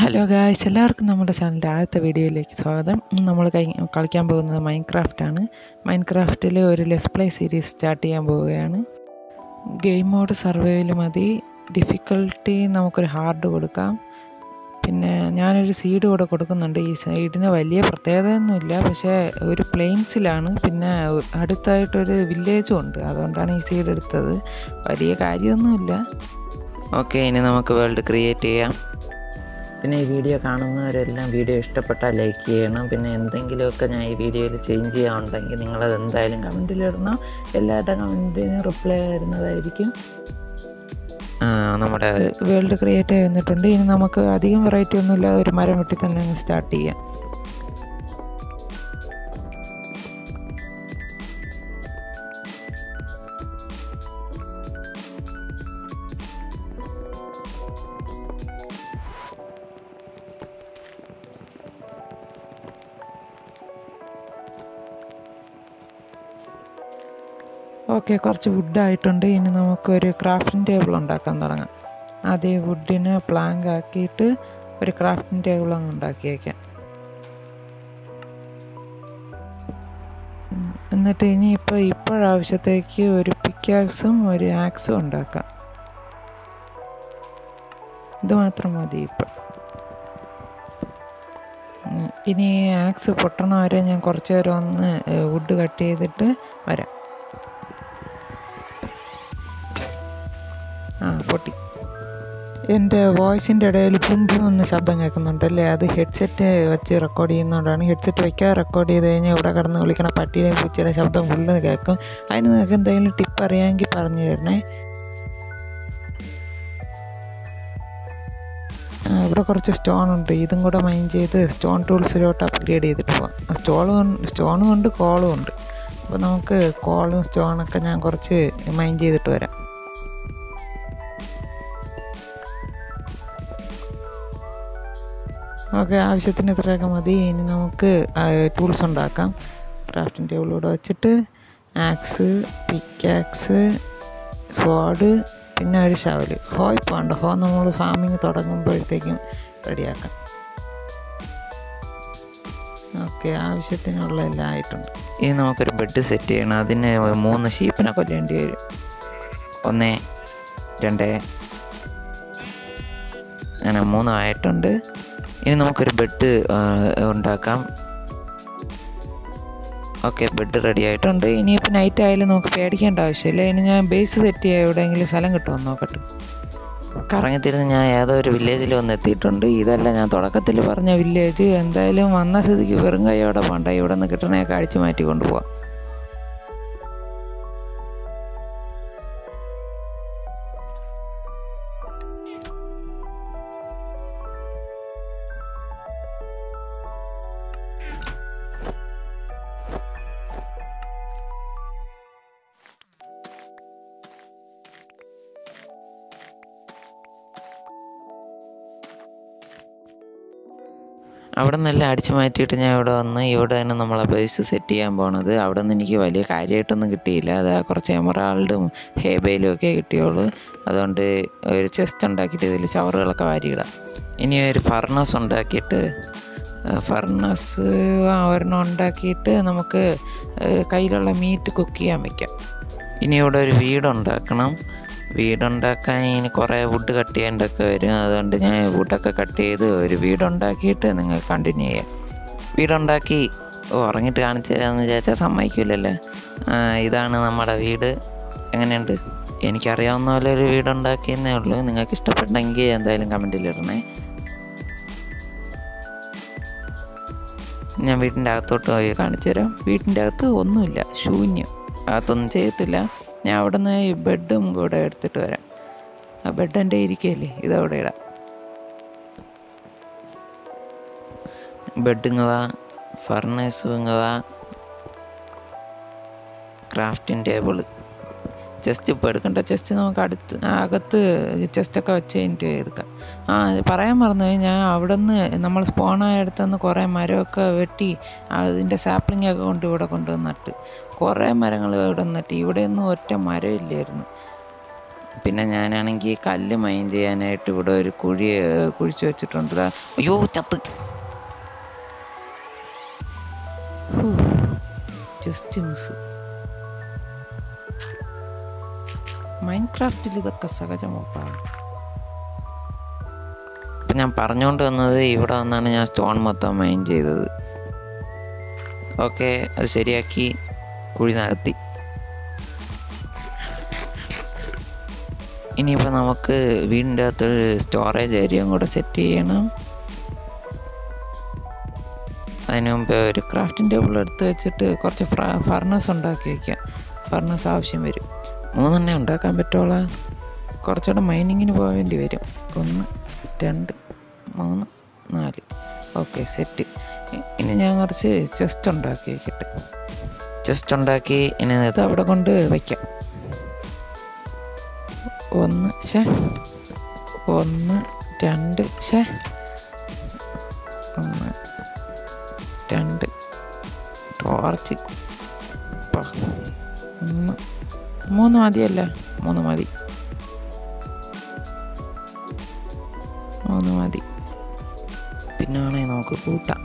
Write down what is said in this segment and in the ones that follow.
Hello guys എല്ലാവർക്കും നമ്മുടെ ചാനലിൻ്റെ ആദ്യത്തെ വീഡിയോയിലേക്ക് സ്വാഗതം ഇന്ന് നമ്മൾ കൈ കളിക്കാൻ പോകുന്നത് മൈൻക്രാഫ്റ്റാണ് മൈൻക്രാഫ്റ്റിൽ ഒരു ലെസ് പ്ലേ സീരീസ് സ്റ്റാർട്ട് ചെയ്യാൻ പോവുകയാണ് ഗെയിം മോഡ് സർവൈവൽ മതി ഡിഫിക്കൽട്ടി നമുക്കൊരു ഹാർഡ് കൊടുക്കാം പിന്നെ ഞാനൊരു സീഡ് കൂടെ കൊടുക്കുന്നുണ്ട് ഈ സൈഡിന് വലിയ പ്രത്യേകതയൊന്നുമില്ല പക്ഷേ ഒരു പ്ലെയിൻസിലാണ് പിന്നെ അടുത്തായിട്ടൊരു വില്ലേജും ഉണ്ട് അതുകൊണ്ടാണ് ഈ സീഡ് എടുത്തത് വലിയ കാര്യമൊന്നുമില്ല ഓക്കെ ഇനി നമുക്ക് വേൾഡ് ക്രിയേറ്റ് ചെയ്യാം പിന്നെ ഈ വീഡിയോ കാണുന്നവരെല്ലാം വീഡിയോ ഇഷ്ടപ്പെട്ടാൽ ലൈക്ക് ചെയ്യണം പിന്നെ എന്തെങ്കിലുമൊക്കെ ഞാൻ ഈ വീഡിയോയിൽ ചേഞ്ച് ചെയ്യാനുണ്ടെങ്കിൽ നിങ്ങളത് എന്തായാലും കമൻറ്റിലിടണം എല്ലാവരുടെ കമൻറ്റിനും റിപ്ലൈ വരുന്നതായിരിക്കും നമ്മുടെ വേൾഡ് ക്രിയേറ്റ് ആയി വന്നിട്ടുണ്ട് ഇനി നമുക്ക് അധികം വെറൈറ്റി ഒന്നും ഇല്ലാതെ ഒരു മരം വെട്ടി തന്നെ അങ്ങ് സ്റ്റാർട്ട് ചെയ്യാം ഓക്കെ കുറച്ച് വുഡായിട്ടുണ്ട് ഇനി നമുക്കൊരു ക്രാഫ്റ്റിംഗ് ടേബിൾ ഉണ്ടാക്കാൻ തുടങ്ങാം ആദ്യം വുഡിനെ പ്ലാങ്ക് ആക്കിയിട്ട് ഒരു ക്രാഫ്റ്റിംഗ് ടേബിൾ അങ്ങ് ഉണ്ടാക്കിയേക്കാം എന്നിട്ട് ഇനിയിപ്പോൾ ഇപ്പോഴാവശ്യത്തേക്ക് ഒരു പിക്കാക്സും ഒരു ആക്സും ഉണ്ടാക്കാം ഇത് മാത്രം മതി ഇപ്പം ഇനി ആക്സ് പൊട്ടണ വരെ ഞാൻ കുറച്ച് നേരം ഒന്ന് വുഡ് കട്ട് ചെയ്തിട്ട് വരാം ആ പൊട്ടി എൻ്റെ വോയിസിൻ്റെ ഇടയിൽ പുമ്പും എന്ന് ശബ്ദം കേൾക്കുന്നുണ്ടല്ലേ അത് ഹെഡ്സെറ്റ് വെച്ച് റെക്കോർഡ് ചെയ്യുന്നതുകൊണ്ടാണ് ഹെഡ്സെറ്റ് വയ്ക്കാതെ റെക്കോർഡ് ചെയ്ത് കഴിഞ്ഞാൽ ഇവിടെ കിടന്ന് വിളിക്കണ പട്ടിയുടെയും പൂച്ചയുടെ ശബ്ദം ഫുള്ള് കേൾക്കും അതിന് നിങ്ങൾക്ക് എന്തെങ്കിലും ടിപ്പ് അറിയാമെങ്കിൽ പറഞ്ഞു തരണേ ഇവിടെ കുറച്ച് സ്റ്റോൺ ഉണ്ട് ഇതും കൂടെ മൈൻ ചെയ്ത് സ്റ്റോൺ ടൂൾസിലോട്ട് അപ്ഗ്രേഡ് ചെയ്തിട്ട് പോവാം സ്റ്റോൺ സ്റ്റോണും ഉണ്ട് കോളും ഉണ്ട് അപ്പോൾ നമുക്ക് കോളും സ്റ്റോണൊക്കെ ഞാൻ കുറച്ച് മൈൻ ചെയ്തിട്ട് വരാം ഓക്കെ ആവശ്യത്തിന് ഇത്രയൊക്കെ മതി ഇനി നമുക്ക് ടൂൾസ് ഉണ്ടാക്കാം ക്രാഫ്റ്റിംഗ് ടേബിളിലൂടെ വെച്ചിട്ട് ആക്സ് പിക്കാക്സ് സ്വാഡ് പിന്നെ ഒരു ഷവല് ഹോ ഇപ്പോൾ ഉണ്ട് ഹോ നമ്മൾ ഫാമിങ് തുടങ്ങുമ്പോഴത്തേക്കും റെഡിയാക്കാം ഓക്കെ ആവശ്യത്തിനുള്ള എല്ലാം ആയിട്ടുണ്ട് ഇനി നമുക്കൊരു ബെഡ് സെറ്റ് ചെയ്യണം അതിന് മൂന്ന് ഷീപ്പിനെ കൊല്ലേണ്ടി വരും ഒന്ന് രണ്ട് അങ്ങനെ മൂന്നായിട്ടുണ്ട് ഇനി നമുക്കൊരു ബെഡ് ഉണ്ടാക്കാം ഓക്കെ ബെഡ് റെഡി ആയിട്ടുണ്ട് ഇനിയിപ്പോൾ നൈറ്റ് ആയാലും നമുക്ക് പേടിക്കേണ്ട ആവശ്യമില്ല ഇനി ഞാൻ ബേസ് സെറ്റ് ചെയ്യാൻ എവിടെയെങ്കിലും സ്ഥലം കിട്ടുമെന്ന് നോക്കട്ടെ കറങ്ങിത്തിരുന്ന് ഞാൻ ഏതോ ഒരു വില്ലേജിൽ വന്ന് എത്തിയിട്ടുണ്ട് ഇതല്ല ഞാൻ തുടക്കത്തിൽ പറഞ്ഞ വില്ലേജ് എന്തായാലും വന്ന സ്ഥിതിക്ക് വെറും കൈയോടെ പോണ്ട ഇവിടെ നിന്ന് കിട്ടണയൊക്കെ അടിച്ചു മാറ്റി കൊണ്ടുപോകാം അവിടെ നിന്നെല്ലാം അടിച്ചു മാറ്റിയിട്ട് ഞാൻ ഇവിടെ വന്ന് ഇവിടെയാണ് നമ്മളെ ബേസ് സെറ്റ് ചെയ്യാൻ പോണത് അവിടെ നിന്ന് എനിക്ക് വലിയ കാര്യമായിട്ടൊന്നും കിട്ടിയില്ല അത് കുറച്ച് എമറാൾഡും ഹേബയിലും ഒക്കെ കിട്ടിയുള്ളൂ അതുകൊണ്ട് ഒരു ചെസ്റ്റ് ഉണ്ടാക്കിയിട്ട് ഇതിൽ ചവറുകളൊക്കെ വാരിയിടാം ഇനി ഒരു ഫർണസ് ഉണ്ടാക്കിയിട്ട് ഫർണസ് ഒരെണ്ണം ഉണ്ടാക്കിയിട്ട് നമുക്ക് കയ്യിലുള്ള മീറ്റ് കുക്ക് ചെയ്യാൻ വയ്ക്കാം ഇനി ഇവിടെ ഒരു വീടുണ്ടാക്കണം വീടുണ്ടാക്കാൻ ഇനി കുറേ വുഡ് കട്ട് ചെയ്യേണ്ടതൊക്കെ വരും അതുകൊണ്ട് ഞാൻ വുഡൊക്കെ കട്ട് ചെയ്ത് ഒരു വീടുണ്ടാക്കിയിട്ട് നിങ്ങൾ കണ്ടിന്യൂ ചെയ്യാം വീടുണ്ടാക്കി ഉറങ്ങിയിട്ട് കാണിച്ചു തരാമെന്ന് വിചാരിച്ചാൽ സമ്മതിക്കില്ലല്ലേ ഇതാണ് നമ്മുടെ വീട് എങ്ങനെയുണ്ട് എനിക്കറിയാവുന്ന പോലെ ഒരു വീടുണ്ടാക്കിയെന്നേ ഉള്ളൂ നിങ്ങൾക്ക് ഇഷ്ടപ്പെട്ടെങ്കിൽ എന്തായാലും കമൻറ്റിലിടണേ ഞാൻ വീട്ടിൻ്റെ അകത്തോട്ട് പോയി കാണിച്ചു തരാം വീട്ടിൻ്റെ അകത്ത് ഒന്നുമില്ല ശൂന്യം അകത്തൊന്നും ചെയ്തിട്ടില്ല ഞാൻ അവിടെ നിന്ന് ഈ ബെഡും കൂടെ എടുത്തിട്ട് വരാം ആ ബെഡ് എൻ്റെ ഇരിക്കുകയല്ലേ ഇതവിടെ ഇടാം ബെഡ് ഇങ്ങ് വാ ഫർണേഴ്സ് ഇങ്ങ് വാ ക്രാഫ്റ്റിംഗ് ടേബിള് ചെസ്റ്റ് ഇപ്പോൾ എടുക്കണ്ട ചെസ്റ്റ് നമുക്ക് അടുത്ത് അകത്ത് ചെസ്റ്റൊക്കെ വെച്ച് കഴിഞ്ഞിട്ട് എടുക്കാം ആ പറയാൻ മറന്നു ഞാൻ അവിടെ നിന്ന് നമ്മൾ സ്പോണായ അടുത്തുനിന്ന് കുറേ മരമൊക്കെ വെട്ടി അതിൻ്റെ സാപ്ലിംഗ് ഒക്കെ കൊണ്ട് ഇവിടെ കൊണ്ടുവന്ന് നട്ട് കുറേ മരങ്ങൾ ഇവിടെ നട്ട് ഇവിടെയൊന്നും ഒറ്റ മരം ഇല്ലായിരുന്നു പിന്നെ ഞാനാണെങ്കിൽ കല്ല് മൈൻ ചെയ്യാനായിട്ട് ഇവിടെ ഒരു കുഴി ഏർ, കുഴിച്ച് വെച്ചിട്ടുണ്ട് ദാ. അയ്യോ ചത്ത് ജസ്റ്റ് മിസ് മൈൻക്രാഫ്റ്റിൽ ഇതൊക്കെ സഹജമപ്പാ ഇപ്പം ഞാൻ പറഞ്ഞുകൊണ്ട് വന്നത് ഇവിടെ വന്നാണ് ഞാൻ സ്റ്റോൺ മൊത്തം മൈൻ ചെയ്തത് ഓക്കെ അത് ശരിയാക്കി കുഴി നികത്തി ഇനിയിപ്പോൾ നമുക്ക് വീടിൻ്റെ അകത്തൊരു സ്റ്റോറേജ് ഏരിയയും കൂടെ സെറ്റ് ചെയ്യണം അതിന് മുമ്പ് ഒരു ക്രാഫ്റ്റിംഗ് ടേബിൾ എടുത്ത് വെച്ചിട്ട് കുറച്ച് ഫർണസ് ഉണ്ടാക്കി വയ്ക്കാം ഫർണസ് ആവശ്യം വരും മൂന്നെണ്ണേ ഉണ്ടാക്കാൻ പറ്റുള്ളൂ കുറച്ചുകൂടെ മൈനിങ്ങിന് പോവേണ്ടി വരും ഒന്ന് രണ്ട് മൂന്ന് നാല് ഓക്കെ സെറ്റ് ഇനി ഞാൻ കുറച്ച് ചെസ്റ്റ് ഉണ്ടാക്കി വയ്ക്കട്ടെ ചെസ്റ്റ് ഉണ്ടാക്കി ഇനി ഇത് അവിടെ കൊണ്ട് വയ്ക്കാം ഒന്ന് ശേ ഒന്ന് രണ്ട് ശേ ഒന്ന് രണ്ട് ടോർച്ച് പ. മൂന്ന് മൂന്ന് മതിയല്ലേ മൂന്ന് മതി മൂന്ന് മതി പിന്നെ വേണമെങ്കിൽ നമുക്ക് കൂട്ടാം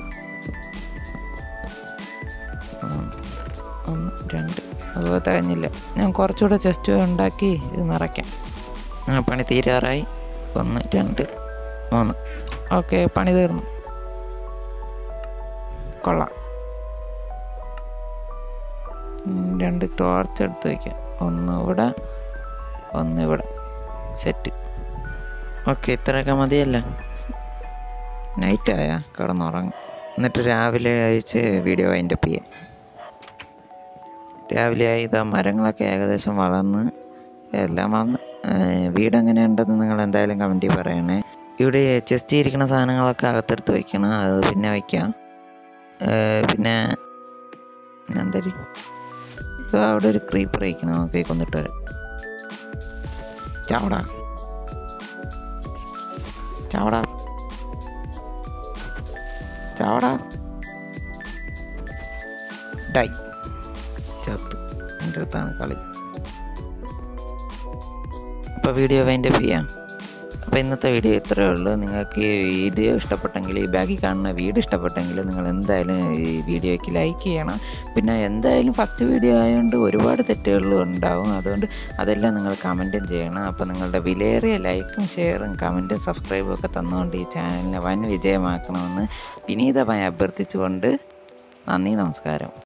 മൂന്ന് ഒന്ന് രണ്ട് അത് തികഞ്ഞില്ല ഞാൻ കുറച്ചുകൂടെ ചെസ്റ്റ് ഉണ്ടാക്കി ഇത് നിറയ്ക്കാം ആ പണി തീരാറായി ഒന്ന് രണ്ട് മൂന്ന് ഓക്കെ പണി തീർന്നു കൊള്ളാം ഉം, രണ്ട് ടോർച്ച് എടുത്ത് വയ്ക്കാം ഒന്ന് ഇവിടെ ഒന്ന് ഇവിടെ സെറ്റ് ഓക്കെ ഇത്രയൊക്കെ മതിയല്ലേ നൈറ്റായ കിടന്നുറങ്ങും എന്നിട്ട് രാവിലെ അയച്ച് വീഡിയോ വൈൻഡപ്പ് ചെയ്യാം രാവിലെ ആയി ഇതാ മരങ്ങളൊക്കെ ഏകദേശം വളർന്ന് എല്ലാം വളർന്ന് ഏർ വീട് എങ്ങനെയുണ്ടെന്ന് നിങ്ങൾ എന്തായാലും കമൻറ്റിൽ പറയണേ ഇവിടെ ചെസ്റ്റി ഇരിക്കുന്ന സാധനങ്ങളൊക്കെ അകത്തെടുത്ത് വയ്ക്കണം അത് പിന്നെ വയ്ക്കാം ഏർ പിന്നെ പിന്നെ എന്തായാലും ഇതാ അവിടെ ഒരു ക്രീപ്പർ വയ്ക്കണം നമുക്ക് കൊന്നിട്ട് വരാം ചാവടാ ചാവടാ ചാവടാ ഡൈ ചത്ത് എൻ്റെ അടുത്താണ് കളി അപ്പോൾ വീഡിയോ വൈൻഡ് അപ്പ് ചെയ്യാം അപ്പോൾ ഇന്നത്തെ വീഡിയോ ഇത്രയേ ഉള്ളൂ നിങ്ങൾക്ക് ഈ വീഡിയോ ഇഷ്ടപ്പെട്ടെങ്കിൽ ഈ ബാക്കിൽ കാണുന്ന വീഡിയോ ഇഷ്ടപ്പെട്ടെങ്കിൽ നിങ്ങൾ എന്തായാലും ഈ വീഡിയോയ്ക്ക് ലൈക്ക് ചെയ്യണം പിന്നെ എന്തായാലും ഫസ്റ്റ് വീഡിയോ ആയതുകൊണ്ട് ഒരുപാട് തെറ്റുകൾ ഉണ്ടാവും അതുകൊണ്ട് അതെല്ലാം നിങ്ങൾ കമൻറ്റും ചെയ്യണം അപ്പോൾ നിങ്ങളുടെ വിലയേറിയ ലൈക്കും ഷെയറും കമൻറ്റും സബ്സ്ക്രൈബും ഒക്കെ തന്നുകൊണ്ട് ഈ ചാനലിനെ വൻ വിജയമാക്കണമെന്ന് വിനീതമായി അഭ്യർത്ഥിച്ചുകൊണ്ട് നന്ദി നമസ്കാരം